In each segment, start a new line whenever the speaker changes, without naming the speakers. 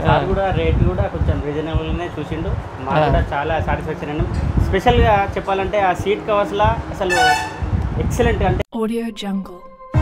Sir కూడా rate కూడా కొంచెం రీజనబుల్గానే చూసిండు మాకు కూడా చాలా సాటిస్ఫాక్షన్ అండి స్పెషల్గా చెప్పాలంటే ఆ సీట్ కవర్స్లా అసలు ఎక్సలెంట్ అంటే
Audio Jungle.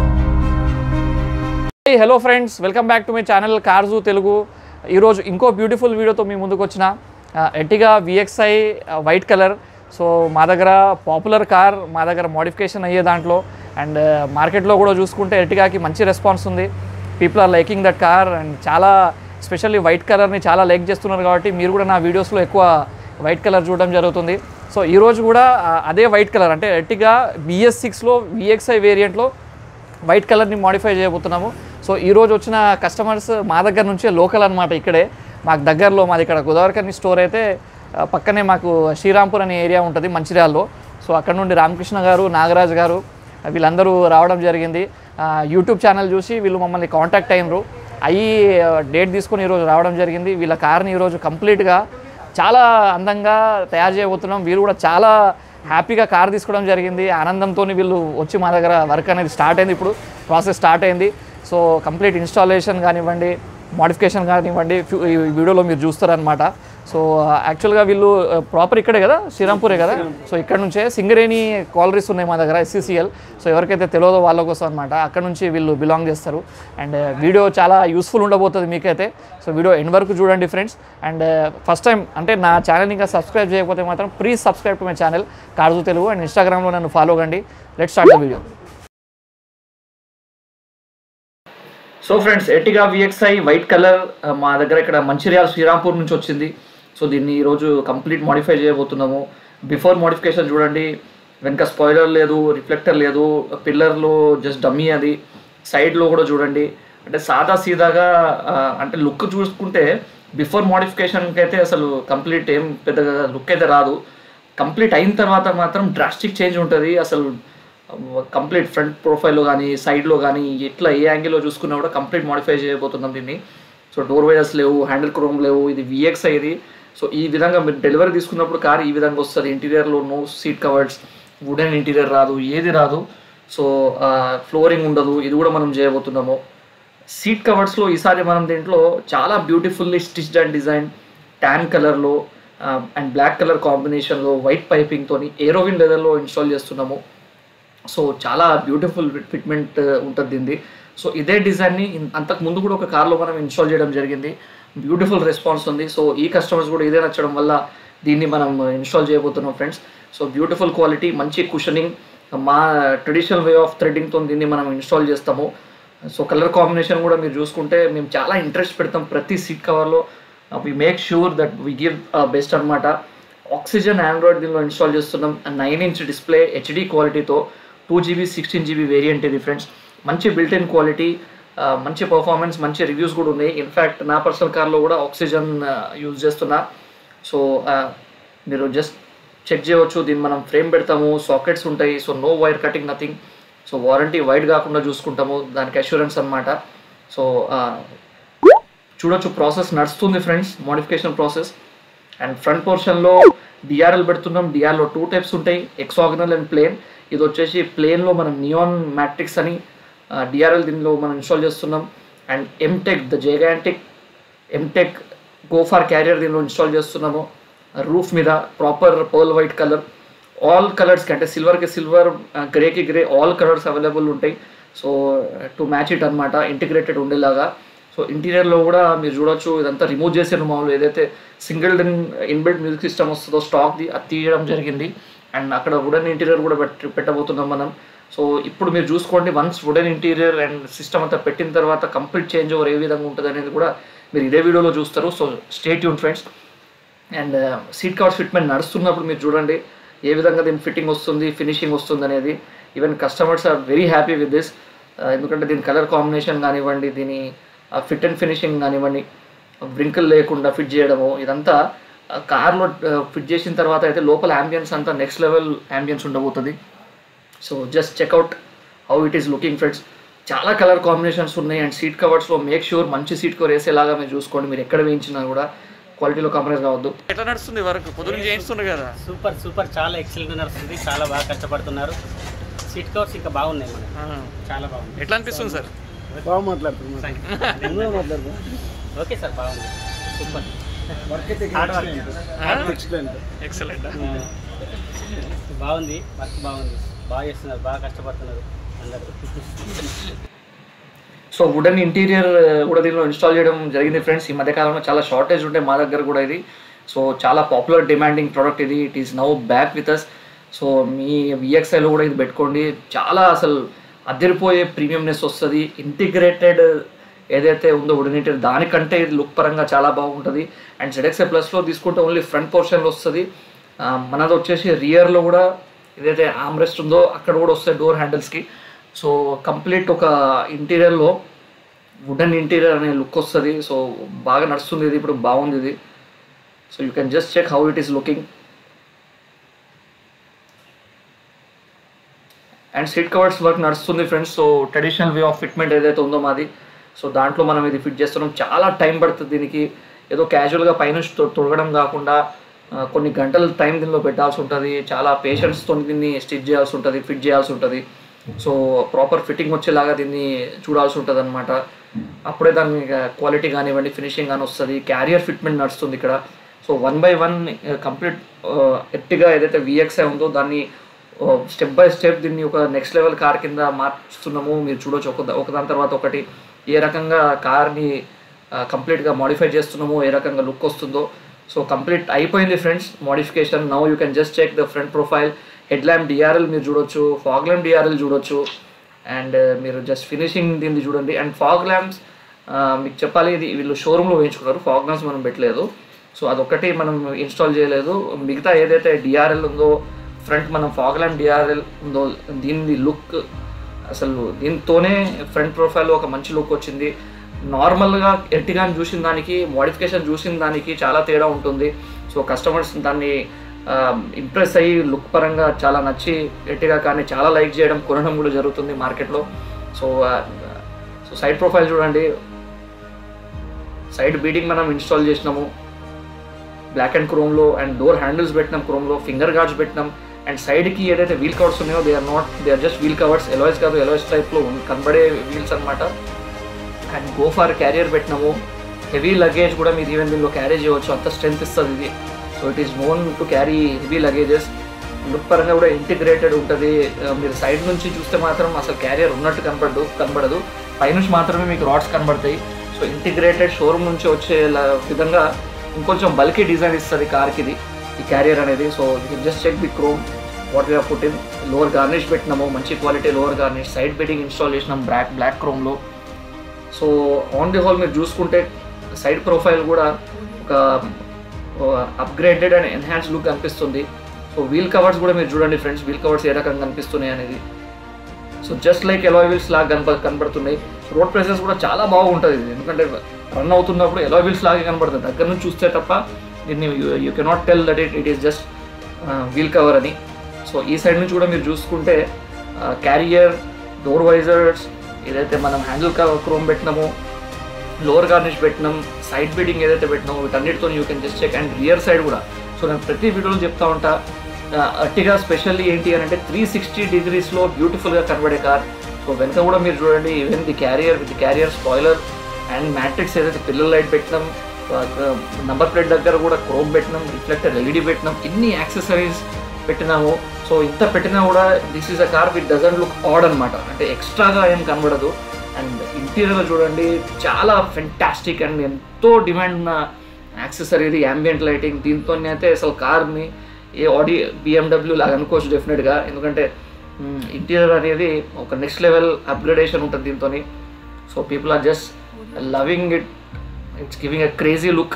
Hello friends welcome back to my channel cars Telugu ఈరోజు ఇంకో బ్యూటిఫుల్ వీడియోతో మీ ముందుకు వచ్చిన Ertiga VXI white colour so మా దగ్గర పాపులర్ కార్ మా దగ్గర మోడిఫికేషన్ అయ్యే దాంట్లో అండ్ మార్కెట్లో కూడా చూసుకుంటే ఎర్టిగాకి మంచి రెస్పాన్స్ ఉంది people are liking that car and చాలా స్పెషల్లీ వైట్ కలర్ని చాలా లైక్ చేస్తున్నారు కాబట్టి మీరు కూడా నా వీడియోస్లో ఎక్కువ వైట్ కలర్ చూడడం జరుగుతుంది సో ఈరోజు కూడా ఆ, అదే వైట్ కలర్ అంటే ఎర్టిగా బిఎస్ సిక్స్లో విఎక్స్ఐ వేరియంట్లో వైట్ కలర్ని మాడిఫై చేయబోతున్నాము సో ఈ రోజు వచ్చిన కస్టమర్స్ మా దగ్గర నుంచే లోకల్ అనమాట ఇక్కడే మాకు దగ్గరలో మాది ఇక్కడ గోదావరికని స్టోర్ అయితే ఆ, పక్కనే మాకు శ్రీరాంపూర్ అనే ఏరియా ఉంటుంది మంచిర్యాలలో సో అక్కడ నుండి రామకృష్ణ గారు నాగరాజ్ గారు ఆ, వీళ్ళందరూ రావడం జరిగింది ఆ, యూట్యూబ్ ఛానల్ చూసి వీళ్ళు మమ్మల్ని కాంటాక్ట్ అయినరు అయ్యి డేట్ తీసుకొని ఈరోజు రావడం జరిగింది వీళ్ళ కార్ని ఈరోజు కంప్లీట్గా చాలా అందంగా తయారు చేయబోతున్నాం వీళ్ళు కూడా చాలా హ్యాపీగా కార్ తీసుకోవడం జరిగింది ఆనందంతో వీళ్ళు వచ్చి మా దగ్గర వర్క్ అనేది స్టార్ట్ అయింది ఇప్పుడు ప్రాసెస్ స్టార్ట్ అయింది సో కంప్లీట్ ఇన్స్టాలేషన్ కానివ్వండి మోడిఫికేషన్ కానివ్వండి ఫ్యూ- ఈ వీడియోలో మీరు చూస్తారనమాట సో యాక్చువల్గా వీళ్ళు ప్రాపర్ ఇక్కడే కదా శ్రీరాంపూరే కదా సో ఇక్కడ నుంచే సింగరేణి కాలరీస్ ఉన్నాయి మా దగ్గర ఎస్సీసీఎల్ సో ఎవరికైతే తెలియదో వాళ్ళ కోసం అనమాట అక్కడ నుంచి వీళ్ళు బిలాంగ్ చేస్తారు అండ్ వీడియో చాలా యూస్ఫుల్ ఉండబోతుంది మీకైతే సో వీడియో ఎండ్ వరకు చూడండి ఫ్రెండ్స్ అండ్ ఫస్ట్ టైం అంటే నా ఛానల్ ఇంకా సబ్స్క్రైబ్ చేయకపోతే మాత్రం please subscribe to my channel cars Telugu and ఇన్స్టాగ్రామ్లో నన్ను ఫాలో కండి let start the video so friends Ertiga VXI white colour మా దగ్గర ఇక్కడ మంచిర్యాల శ్రీరాంపూర్ నుంచి వచ్చింది సో దీన్ని ఈరోజు కంప్లీట్ మోడిఫై చేయబోతున్నాము బిఫోర్ మోడిఫికేషన్ చూడండి వెనక స్పాయిలర్ లేదు రిఫ్లెక్టర్ లేదు పిల్లర్లో జస్ట్ డమ్మీ అది సైడ్లో కూడా చూడండి అంటే సాదా సీదాగా ఆ, అంటే లుక్ చూసుకుంటే బిఫోర్ మోడిఫికేషన్కి అయితే అసలు కంప్లీట్ ఏం పెద్దగా లుక్ అయితే రాదు కంప్లీట్ అయిన తర్వాత మాత్రం డ్రాస్టిక్ చేంజ్ ఉంటుంది అసలు కంప్లీట్ ఫ్రంట్ ప్రొఫైల్లో కానీ సైడ్లో కానీ ఎట్లా ఏ యాంగిల్లో చూసుకున్నా కూడా కంప్లీట్ మోడిఫై చేయబోతున్నాం దీన్ని సో డోర్ వైడర్స్ లేవు హ్యాండిల్ క్రోమ్ లేవు ఇది విఎక్స్ ఇది సో ఈ విధంగా మీరు డెలివరీ తీసుకున్నప్పుడు కార్ ఈ విధంగా వస్తుంది ఇంటీరియర్లో no seat covers wooden interior రాదు ఏది రాదు సో ఫ్లోరింగ్ ఉండదు ఇది కూడా మనం చేయబోతున్నాము సీట్ కవర్స్లో ఈసారి మనం దీంట్లో చాలా beautifully stitched and design tan కలర్లో అండ్ బ్లాక్ కలర్ కాంబినేషన్లో వైట్ పైపింగ్తో ఏరోవిన్ లెదర్లో ఇన్స్టాల్ చేస్తున్నాము సో చాలా బ్యూటిఫుల్ ఫిట్మెంట్ ఉంటుంది దీన్ని సో ఇదే డిజైన్ని ఇన్- అంతకు ముందు కూడా ఒక కార్లో మనం ఇన్స్టాల్ చేయడం జరిగింది బ్యూటిఫుల్ రెస్పాన్స్ ఉంది సో ఈ కస్టమర్స్ కూడా ఇదే నచ్చడం వల్ల దీన్ని మనం ఇన్స్టాల్ చేయబోతున్నాం ఫ్రెండ్స్ సో బ్యూటిఫుల్ క్వాలిటీ మంచి కుషనింగ్ మా ట్రెడిషనల్ వే ఆఫ్ థ్రెడ్డింగ్తో దీన్ని మనం ఇన్స్టాల్ చేస్తాము సో కలర్ కాంబినేషన్ కూడా మీరు చూసుకుంటే మేము చాలా ఇంట్రెస్ట్ పెడతాం ప్రతి సీట్ కవర్లో we make sure that we give best అనమాట ఆక్సిజన్ ఆండ్రాయిడ్ దీనిలో ఇన్స్టాల్ చేస్తున్నాం నైన్ ఇంచ్ డిస్ప్లే హెచ్డి క్వాలిటీతో two GB sixteen GB variant ఇది ఫ్రెండ్స్ మంచి బిల్ట్ ఇన్ క్వాలిటీ మంచి పర్ఫార్మెన్స్ మంచి రివ్యూస్ కూడా ఉన్నాయి ఇన్ఫ్యాక్ట్ నా పర్సనల్ కార్లో కూడా ఆక్సిజన్ యూజ్ చేస్తున్నా సో మీరు జస్ట్ చెక్ చేయవచ్చు దీన్ని మనం ఫ్రేమ్ పెడతాము సాకెట్స్ ఉంటాయి so no wire cutting nothing so warranty void కాకుండా చూసుకుంటాము దానికి అష్యూరెన్స్ అనమాట సో చూడొచ్చు ప్రాసెస్ నడుస్తుంది friends modification process and front పోర్షన్లో డిఆర్ఎల్ పెడుతున్నాం డిఆర్లో టూ టైప్స్ ఉంటాయి ఎక్సాగనల్ అండ్ ప్లేన్ ఇది వచ్చేసి ప్లేన్లో మనం నియాన్ మ్యాట్రిక్స్ అని డిఆర్ఎల్ దీనిలో మనం ఇన్స్టాల్ చేస్తున్నాం and Mtech the gigantic Mtech go far carrier దీనిలో ఇన్స్టాల్ చేస్తున్నాము రూఫ్ మీద proper pearl white colour all కలర్స్కి అంటే సిల్వర్కి సిల్వర్ గ్రేకి గ్రే ఆల్ కలర్స్ అవైలబుల్ ఉంటాయి సో టు మ్యాచ్ ఇట్ అనమాట ఇంటిగ్రేటెడ్ ఉండేలాగా సో ఇంటీరియర్లో కూడా మీరు చూడొచ్చు ఇదంతా రిమూవ్ చేసారు మామూలు ఏదైతే సింగిల్ ఇన్బిల్ట్ మ్యూజిక్ సిస్టమ్ వస్తుందో స్టాక్ది అది తీయడం జరిగింది అండ్ అక్కడ వుడెన్ ఇంటీరియర్ కూడా పెట్ పెట్టబోతున్నాం మనం సో ఇప్పుడు మీరు చూసుకోండి once wooden interior and system అంతా పెట్టిన తర్వాత కంప్లీట్ చేంజ్ ఓవర్ ఏ విధంగా ఉంటుంది అనేది కూడా మీరు ఇదే వీడియోలో చూస్తారు సో స్టేట్ యూన్ friends and seat covers fitment నడుస్తున్నప్పుడు మీరు చూడండి ఏ విధంగా దీని ఫిట్టింగ్ వస్తుంది ఫినిషింగ్ వస్తుంది అనేది even customers are very happy with this ఎందుకంటే దీని కలర్ కాంబినేషన్ కానివ్వండి దీని ఫిట్ అండ్ ఫినిషింగ్ కానివ్వండి వ్రింకిల్ లేకుండా ఫిట్ చేయడము ఇదంతా కార్లో ఫిట్ చేసిన తర్వాత అయితే లోపల అంబియన్స్ అంతా నెక్స్ట్ లెవెల్ అంబియన్స్ ఉండబోతుంది so just check out how it is looking friends చాలా కలర్ కాంబినేషన్స్ ఉన్నాయి అండ్ సీట్ కవర్స్లో మేక్ షూర్ మంచి సీట్ కవర్ వేసేలాగా మీరు చూసుకోండి మీరు ఎక్కడ వేయించినా కూడా క్వాలిటీలో కాంప్రమైజ్ కావద్దు ఎట్లా నడుస్తుంది వర్క్ పొద్దున్న చేయిస్తుంది కదా
సూపర్ సూపర్ చాలా ఎక్సలెంట్ నడుస్తుంది చాలా బాగా కష్టపడుతున్నారు సీట్ కవర్స్ ఇంకా బాగున్నాయి మనకి చాలా బాగుంది
ఎట్లా అనిపిస్తుంది సార్
బాగా మాట్లాడుతున్నాను
ఓకే సార్ బాగుంది సూపర్
వర్క్ అయితే
Hard work.
ఎక్సలెంట్
ఎక్సలెంట్
బాగుంది వర్క్ బాగుంది బాగా చేస్తున్నారు బాగా కష్టపడుతున్నారు అందరూ
సో వుడెన్ ఇంటీరియర్ కూడా దీనిలో ఇన్స్టాల్ చేయడం జరిగింది ఫ్రెండ్స్ ఈ మధ్య కాలంలో చాలా షార్టేజ్ ఉంటే మా దగ్గర కూడా ఇది సో చాలా పాపులర్ డిమాండింగ్ ప్రోడక్ట్ ఇది it is now back with us so మీ విఎక్స్ఐలో కూడా ఇది పెట్టుకోండి చాలా అసలు అదిరిపోయే ప్రీమియంనెస్ వస్తుంది ఇంటిగ్రేటెడ్ ఏదైతే ఉందో వుడెన్ ఇంటీరియర్ దానికంటే ఇది లుక్ పరంగా చాలా బాగుంటుంది అండ్ జెడెక్సే ప్లస్లో తీసుకుంటే ఓన్లీ ఫ్రంట్ పోర్షన్లో వస్తుంది ఆ, మనది వచ్చేసి రియర్లో కూడా ఏదైతే ఆమ్రెస్ట్ ఉందో అక్కడ కూడా వస్తాయి డోర్ హ్యాండిల్స్కి సో కంప్లీట్ ఒక ఇంటీరియర్లో వుడెన్ ఇంటీరియర్ అనే లుక్ వస్తుంది సో బాగా నడుస్తుంది ఇది ఇప్పుడు బాగుంది ఇది so you can just check how it is looking and seat covers work నడుస్తుంది friends so traditional way of fitment ఏదైతే ఉందో మాది సో దాంట్లో మనం ఇది ఫిట్ చేస్తున్నాం చాలా టైం పడుతుంది దీనికి ఏదో క్యాజువల్గా పైనుంచి తొ- తొడగడం కాకుండా ఆ, కొన్ని గంటల టైం దీనిలో పెట్టాల్సి ఉంటుంది చాలా పేషెన్స్తో దీన్ని స్టిచ్ చేయాల్సి ఉంటుంది ఫిట్ చేయాల్సి ఉంటుంది సో ప్రాపర్ ఫిట్టింగ్ వచ్చేలాగా దీన్ని చూడాల్సి ఉంటుంది అనమాట అప్పుడే దాని క్వాలిటీ కానివ్వండి ఫినిషింగ్ కానీ వస్తుంది క్యారియర్ ఫిట్మెంట్ నడుస్తుంది ఇక్కడ so one by one complete Ertiga ఏదైతే విఎక్స్ఐ ఉందో దాన్ని స్టెప్ బై స్టెప్ దీన్ని ఒక నెక్స్ట్ లెవెల్ కార్ కింద మార్చుతున్నాము మీరు చూడొచ్చు ఒక ఒకదాని తర్వాత ఒకటి ఏ రకంగా కార్ని కంప్లీట్గా మాడిఫై చేస్తున్నామో ఏ రకంగా లుక్ వస్తుందో సో కంప్లీట్ అయిపోయింది friends modification now you can just check the front profile head lamp DRL మీరు చూడొచ్చు ఫాగ్ ల్యాంప్ డిఆర్ఎల్ చూడొచ్చు అండ్ మీరు జస్ట్ ఫినిషింగ్ దీన్ని చూడండి అండ్ ఫాగ్ ల్యాంప్స్ మీకు చెప్పాలి ఇది వీళ్ళు షోరూంలో వేయించుకున్నారు ఫాగ్ ల్యాంప్స్ మనం పెట్టలేదు సో అదొక్కటి మనం ఇన్స్టాల్ చేయలేదు మిగతా ఏదైతే డిఆర్ఎల్ ఉందో ఫ్రంట్ మనం ఫాగ్ ల్యాంప్ డిఆర్ఎల్ ఉందో దీని లుక్ అసలు దీంతోనే ఫ్రంట్ ప్రొఫైల్లో ఒక మంచి లుక్ వచ్చింది నార్మల్గా ఎర్టిగాని చూసిన దానికి మోడిఫికేషన్ చూసిన దానికి చాలా తేడా ఉంటుంది సో కస్టమర్స్ దాన్ని ఇంప్రెస్ అయ్యి లుక్ పరంగా చాలా నచ్చి ఎర్టిగా కానీ చాలా లైక్ చేయడం కొనడం కూడా జరుగుతుంది మార్కెట్లో సో సో సైడ్ ప్రొఫైల్ చూడండి సైడ్ బీడింగ్ మనం ఇన్స్టాల్ చేసినాము బ్లాక్ అండ్ క్రోమ్లో అండ్ డోర్ హ్యాండిల్స్ పెట్టినాం క్రోమ్లో ఫింగర్ గార్డ్స్ పెట్టినాం అండ్ సైడ్కి ఏదైతే వీల్ కవర్స్ ఉన్నాయో they are not they are just wheel covers alloys కాదు ఎలాయిస్ టైప్లో కనబడే వీల్స్ అనమాట అండ్ గో ఫార్ క్యారియర్ పెట్టినాము హెవీ లగేజ్ కూడా మీరు ఈవెన్ దీనిలో క్యారీ చేయవచ్చు అంత స్ట్రెంత్ ఇస్తుంది ఇది so it is known to carry heavy luggages look పరంగా కూడా ఇంటిగ్రేటెడ్ ఉంటుంది ఆ, మీరు సైడ్ నుంచి చూస్తే మాత్రం అసలు క్యారియర్ ఉన్నట్టు కనపడదు కనబడదు పైనుంచి మాత్రమే మీకు రాడ్స్ కనబడతాయి సో ఇంటిగ్రేటెడ్ షోరూమ్ నుంచి వచ్చే ల- విధంగా ఇంకొంచెం బల్కీ డిజైన్ ఇస్తుంది కార్కి ఇది ఈ క్యారియర్ అనేది so you just check the chrome what we put in lower garnish పెట్టినాము మంచి quality lower garnish side beading install చేసినాం బ్లాక్ బ్లాక్ క్రోమ్లో సో ఆన్ ది హోల్ మీరు చూసుకుంటే సైడ్ ప్రొఫైల్ కూడా ఒక అప్గ్రేడెడ్ అండ్ ఎన్హాన్స్ లుక్ కనిపిస్తుంది సో వీల్ కవర్స్ కూడా మీరు చూడండి ఫ్రెండ్స్ వీల్ కవర్స్ ఏ రకంగా కనిపిస్తున్నాయి అనేది so just like alloy wheels లాగా కనప కనబడుతున్నాయి రోడ్ ప్రెసెస్ కూడా చాలా బాగుంటుంది ఇది ఎందుకంటే రన్ అవుతున్నప్పుడు ఎలాయ్ వీల్స్ లాగే కనబడుతుంది దగ్గర నుంచి చూస్తే తప్ప దీన్ని you cannot tell that it it is just wheel cover అని సో ఈ సైడ్ నుంచి కూడా మీరు చూసుకుంటే క్యారియర్ డోర్ వైజర్స్ ఏదైతే మనం హ్యాండిల్ క్రోమ్ పెట్టినామో లోవర్ గార్నిష్ పెట్టినాం సైడ్ బీడింగ్ ఏదైతే పెట్టినామో వీటన్నిటితో you can just check and rear side కూడా సో నేను ప్రతి వీడియోలో చెప్తా ఉంటా అట్టిగా స్పెషల్లీ ఏంటి అని అంటే త్రీ సిక్స్టీ డిగ్రీస్లో బ్యూటిఫుల్గా కనబడే కార్ సో వెనక కూడా మీరు చూడండి even the carrier with carrier spoiler and matrix ఏదైతే పిల్లల లైట్ పెట్టినాం నంబర్ ప్లేట్ దగ్గర కూడా క్రోమ్ పెట్టినాం రిఫ్లెక్టర్ ఎల్ఈడి పెట్టినాం ఇన్ని యాక్సెసరీస్ పెట్టినాము సో ఇంత పెట్టినా కూడా this is a car with doesn't look odd అనమాట అంటే ఎక్స్ట్రాగా ఏం కనబడదు అండ్ ఇంటీరియర్లో చూడండి చాలా ఫెంటాస్టిక్ అండ్ ఎంతో డిమాండ్ ఉన్న యాక్సెసరీ ఇది యాంబియంట్ లైటింగ్ దీంతో అయితే అసలు కార్ని ఏ ఆడి బిఎండబ్ల్యూ లాగా అనుకోవచ్చు డెఫినెట్గా ఎందుకంటే ఇంటీరియర్ అనేది ఒక నెక్స్ట్ లెవెల్ అప్గ్రేడేషన్ ఉంటుంది దీంతో so people are just loving it it's giving a crazy look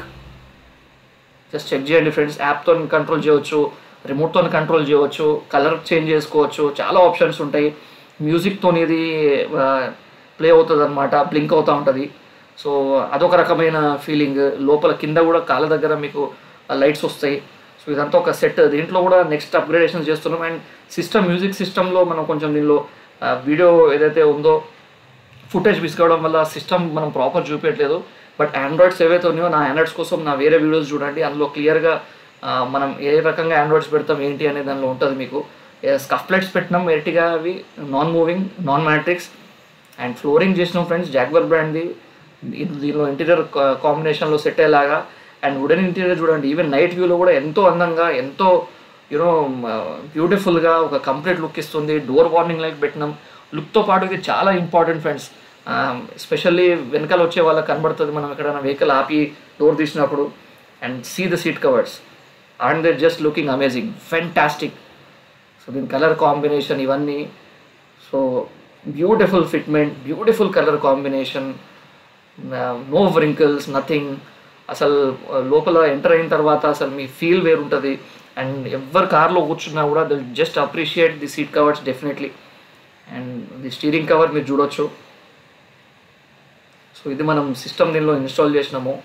just check చేయండి ఫ్రెండ్స్ యాప్తో కంట్రోల్ చేయవచ్చు రిమోట్తో కంట్రోల్ చేయవచ్చు కలర్ చేంజ్ చేసుకోవచ్చు చాలా ఆప్షన్స్ ఉంటాయి మ్యూజిక్తో ఇది ప్లే అవుతుంది అనమాట బ్లింక్ అవుతూ ఉంటుంది సో అదొక రకమైన ఫీలింగ్ లోపల కింద కూడా కాళ్ళ దగ్గర మీకు లైట్స్ వస్తాయి సో ఇదంతా ఒక సెట్ దీంట్లో కూడా నెక్స్ట్ అప్గ్రేడేషన్ చేస్తున్నాం అండ్ సిస్టమ్ మ్యూజిక్ సిస్టంలో మనం కొంచెం దీనిలో వీడియో ఏదైతే ఉందో ఫుటేజ్ మిస్ కావడం వల్ల సిస్టమ్ మనం ప్రాపర్ చూపించట్లేదు బట్ ఆండ్రాయిడ్స్ ఏవైతే ఉన్నాయో నా ఆండ్రాయిడ్స్ కోసం నా వేరే వీడియోస్ చూడండి అందులో క్లియర్గా మనం ఏ రకంగా ఆండ్రాయిడ్స్ పెడతాం ఏంటి అనే దానిలో ఉంటుంది మీకు స్కఫ్ ప్లేట్స్ పెట్టినాం ఎర్టిగా అవి non moving non matrix and flooring చేసినాం ఫ్రెండ్స్ జాగ్వర్ బ్రాండ్ది ఇది- దీనిలో ఇంటీరియర్ కాంబినేషన్లో సెట్ అయ్యేలాగా అండ్ వుడెన్ ఇంటీరియర్ చూడండి ఈవెన్ నైట్ వ్యూలో కూడా ఎంతో అందంగా ఎంతో యూనో బ్యూటిఫుల్గా ఒక కంప్లీట్ లుక్ ఇస్తుంది డోర్ వార్నింగ్ లైట్ పెట్టినాం లుక్తో పాటు ఇది చాలా ఇంపార్టెంట్ ఫ్రెండ్స్ ఎస్పెషల్లీ వెనకాల వచ్చే వాళ్ళకి కనబడుతుంది మనం ఎక్కడైనా వెహికల్ ఆపి డోర్ తీసినప్పుడు and see the seat covers and they just looking amazing fantastic so దీని కలర్ కాంబినేషన్ ఇవన్నీ so beautiful fitment beautiful colour combination no wrinkles nothing అసలు uh, లోపల ఎంటర్ అయిన తర్వాత అసలు మీ ఫీల్ వేరుంటుంది అండ్ ఎవరు కార్లో కూర్చున్నా కూడా the just appreciate the seat covers definitely and the steering cover మీరు చూడొచ్చు సో ఇది మనం సిస్టమ్ దీనిలో ఇన్స్టాల్ చేసినాము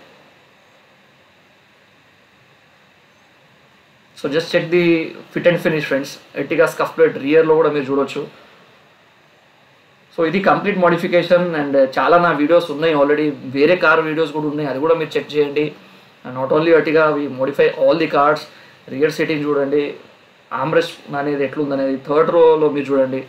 so just check the fit and finish friends Ertiga scuff plate రియర్లో కూడా మీరు చూడొచ్చు సో ఇది కంప్లీట్ మోడిఫికేషన్ అండ్ చాలా నా వీడియోస్ ఉన్నాయి ఆల్రెడీ వేరే కార్ వీడియోస్ కూడా ఉన్నాయి అది కూడా మీరు చెక్ చేయండి not only Ertiga we modify all the cars rear setting చూడండి ఆమ్రెస్ట్ అనేది ఎట్లుందనేది థర్డ్ రోలో మీరు చూడండి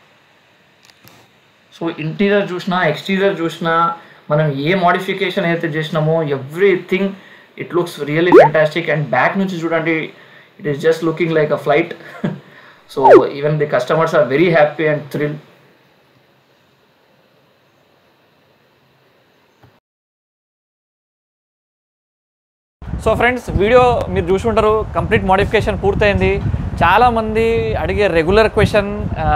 సో ఇంటీరియర్ చూసినా ఎక్స్టీరియర్ చూసినా మనం ఏ మోడిఫికేషన్ అయితే చేసినామో everything it looks really fantastic and back నుంచి చూడండి it is just looking like a flight so even the customers are very happy and thrill
so friends video మీరు చూసుంటారు కంప్లీట్ మోడిఫికేషన్ పూర్తయింది చాలామంది అడిగే రెగ్యులర్ క్వశ్చన్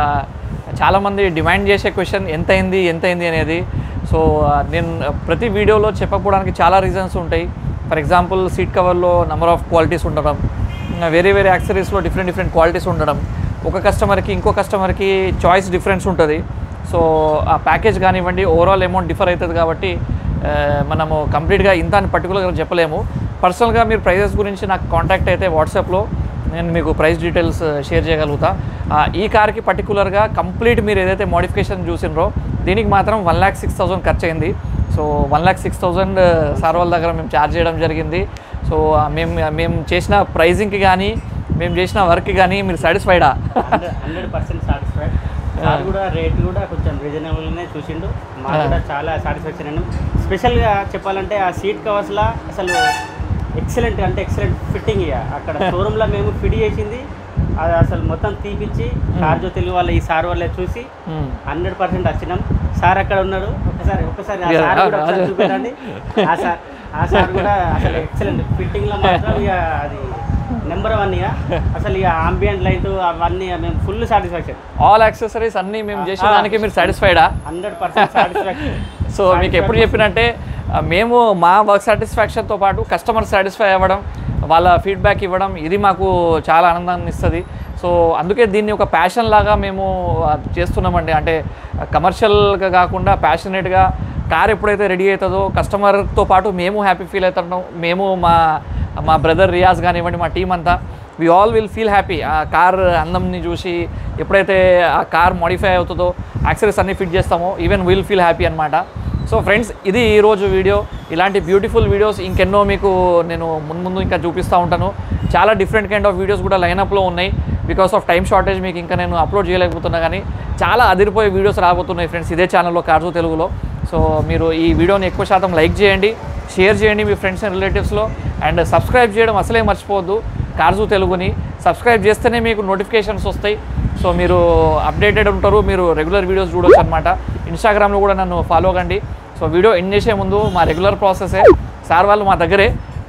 చాలామంది డిమాండ్ చేసే question ఎంత అయింది ఎంత అయింది అనేది సో ఆ, నేను ప్రతి వీడియోలో చెప్పకపోవడానికి చాలా రీజన్స్ ఉంటాయి ఫర్ ఎగ్జాంపుల్ సీట్ కవర్లో నెంబర్ ఆఫ్ క్వాలిటీస్ ఉండడం ఇంకా వేరే వేరే యాక్సరీస్లో డిఫరెంట్ డిఫరెంట్ క్వాలిటీస్ ఉండడం ఒక కస్టమర్కి ఇంకో కస్టమర్కి చాయిస్ డిఫరెన్స్ ఉంటుంది సో ఆ ప్యాకేజ్ కానివ్వండి ఓవరాల్ అమౌంట్ డిఫర్ అవుతుంది కాబట్టి ఆ, మనము కంప్లీట్గా ఇంత అని పర్టికులర్గా చెప్పలేము పర్సనల్గా మీరు ప్రైజెస్ గురించి నాకు కాంటాక్ట్ అయితే వాట్సాప్లో నేను మీకు ప్రైస్ డీటెయిల్స్ షేర్ చేయగలుగుతా ఆ, ఈ కార్కి పర్టికులర్గా కంప్లీట్ మీరు ఏదైతే మోడిఫికేషన్ చూసినరో దీనికి మాత్రం వన్ ల్యాక్ సిక్స్ థౌసండ్ ఖర్చు అయింది so one lakh six thousand sir వాళ్ళ దగ్గర మేము ఛార్జ్ చేయడం జరిగింది సో ఆ, మేము మేము చేసిన ప్రైజింగ్కి కానీ మేము చేసిన వర్క్కి కానీ మీరు సాటిస్ఫైడా
hundred hundred percent satisfied sir కూడా రేట్ కూడా కొంచెం రీజనబుల్గానే చూసిండు మాకు కూడా చాలా సాటిస్ఫాక్షన్ అండి స్పెషల్గా చెప్పాలంటే ఆ సీట్ కవర్స్లా అసలు ఎక్సలెంట్ అంటే ఎక్సలెంట్ ఫిట్టింగ్ ఇక అక్కడ షోరూంలో మేము ఫిట్ చేసింది అది అసలు మొత్తం తీపిచ్చి సార్ తెలుగు వాళ్ళ ఈ సార్ వాళ్ళే చూసి హండ్రెడ్ పర్సెంట్ వచ్చినాం సార్ అక్కడ ఉన్నాడు ఒకసారి ఒకసారి ఆ
Yeah,
సార్ కూడా
ah,
ఒకసారి
ah.
చూపించండి ఆ సార్ ఆ సార్ కూడా అసలు ఎక్సలెంట్ ఫిట్టింగ్ లో మాత్రం ఇక అది నెంబర్ వన్ ఇక అసలు ఇక ఆంబియంట్ లైట్ అవన్నీ మేము ఫుల్ సాటిస్ఫాక్షన్
ఆల్ యాక్సెసరీస్ అన్నీ మేము చేసిన దానికి మీరు సాటిస్ఫైడా
హండ్రెడ్ పర్సెంట్ సాటిస్ఫాక్షన్
సో మీకు ఎప్పుడు చెప్పినట్టే ఆ, మేము మా వర్క్ సాటిస్ఫాక్షన్తో పాటు కస్టమర్ సాటిస్ఫై అవ్వడం వాళ్ళ ఫీడ్బ్యాక్ ఇవ్వడం ఇది మాకు చాలా ఆనందాన్ని ఇస్తుంది సో అందుకే దీన్ని ఒక ప్యాషన్ లాగా మేము ఆ, చేస్తున్నామండి అంటే కమర్షియల్గా కాకుండా ప్యాషనేట్గా కార్ ఎప్పుడైతే రెడీ అవుతుందో కస్టమర్తో పాటు మేము హ్యాపీ ఫీల్ అవుతున్నాం మేము మా మా బ్రదర్ రియాజ్ కానివ్వండి మా టీం అంతా we all will feel happy ఆ కార్ అందంని చూసి ఎప్పుడైతే ఆ కార్ మోడిఫై అవుతుందో యాక్సరీస్ అన్ని ఫిట్ చేస్తామో ఈవెన్ విల్ ఫీల్ హ్యాపీ అనమాట సో ఫ్రెండ్స్ ఇది ఈరోజు వీడియో ఇలాంటి బ్యూటిఫుల్ వీడియోస్ ఇంకెన్నో మీకు నేను ముందు ముందు ఇంకా చూపిస్తూ ఉంటాను చాలా డిఫరెంట్ కైండ్ ఆఫ్ వీడియోస్ కూడా లైనప్లో ఉన్నాయి బికాస్ ఆఫ్ టైం షార్టేజ్ మీకు ఇంకా నేను అప్లోడ్ చేయలేకపోతున్నా కానీ చాలా అదిరిపోయే వీడియోస్ రాబోతున్నాయి ఫ్రెండ్స్ ఇదే ఛానల్లో కార్జు తెలుగులో సో మీరు ఈ వీడియోని ఎక్కువ శాతం లైక్ చేయండి షేర్ చేయండి మీ ఫ్రెండ్స్ అండ్ రిలేటివ్స్లో అండ్ సబ్స్క్రైబ్ చేయడం అసలే మర్చిపోవద్దు కార్జు తెలుగుని సబ్స్క్రైబ్ చేస్తేనే మీకు నోటిఫికేషన్స్ వస్తాయి సో మీరు అప్డేటెడ్ ఉంటారు మీరు రెగ్యులర్ వీడియోస్ చూడొచ్చు అనమాట ఇన్స్టాగ్రామ్లో కూడా నన్ను ఫాలో కండి సో వీడియో ఎండ్ చేసే ముందు మా రెగ్యులర్ ప్రాసెసే సార్ వాళ్ళు మా దగ్గరే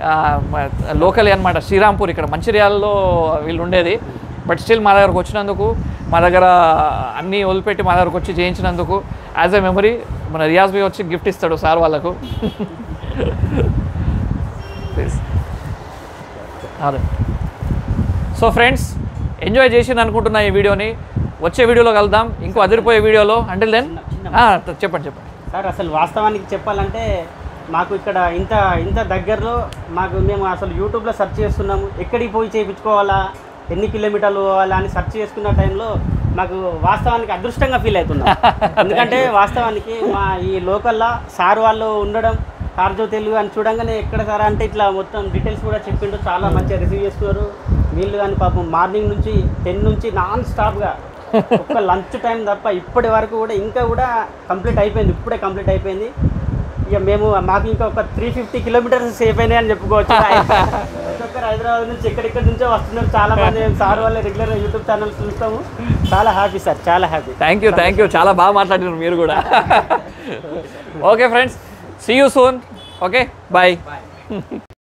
లోకల్ అనమాట శ్రీరాంపూర్ ఇక్కడ మంచిర్యాలలో వీళ్ళు ఉండేది బట్ స్టిల్ మా దగ్గరకు వచ్చినందుకు మా దగ్గర అన్నీ వదిలిపెట్టి మా దగ్గరకు వచ్చి చేయించినందుకు యాజ్ ఎ మెమరీ మన రియాజ్ బి వచ్చి గిఫ్ట్ ఇస్తాడు సార్ వాళ్ళకు Please. అదే సో ఫ్రెండ్స్ ఎంజాయ్ చేసింది అనుకుంటున్నా ఈ వీడియోని వచ్చే వీడియోలో కలుద్దాం ఇంకో అదిరిపోయే వీడియోలో అంటే దెన్ చెప్పండి చెప్పండి
సార్ అసలు వాస్తవానికి చెప్పాలంటే మాకు ఇక్కడ ఇంత ఇంత దగ్గరలో మాకు మేము అసలు యూట్యూబ్లో సెర్చ్ చేస్తున్నాము ఎక్కడికి పోయి చేయించుకోవాలా ఎన్ని కిలోమీటర్లు పోవాలా అని సెర్చ్ చేసుకున్న టైంలో మాకు వాస్తవానికి అదృష్టంగా ఫీల్ అవుతున్నాం ఎందుకంటే వాస్తవానికి మా ఈ లోకల్లో సార్ వాళ్ళు ఉండడం కార్జో తెలుగు అని చూడంగానే ఎక్కడ సార్ అంటే ఇట్లా మొత్తం డీటెయిల్స్ కూడా చెప్పిండు చాలా మంచిగా రిసీవ్ చేసుకున్నారు వీళ్ళు కానీ పాపం మార్నింగ్ నుంచి టెన్ నుంచి నాన్ స్టాప్గా ఒక్క లంచ్ టైం తప్ప ఇప్పటి వరకు కూడా ఇంకా కూడా కంప్లీట్ అయిపోయింది ఇప్పుడే కంప్లీట్ అయిపోయింది ఇక మేము మాకు ఇంకా ఒక త్రీ ఫిఫ్టీ కిలోమీటర్స్ సేఫ్ అయినాయి అని చెప్పుకోవచ్చు ప్రతి ఒక్కరు హైదరాబాద్ నుంచి ఎక్కడెక్కడి నుంచో వస్తున్నారు చాలా మంది సార్ వాళ్ళ రెగ్యులర్ యూట్యూబ్ ఛానల్ చూస్తాము చాలా హ్యాపీ సార్ చాలా happy
thank you thank you చాలా బాగా మాట్లాడినారు మీరు కూడా okay friends see you soon okay bye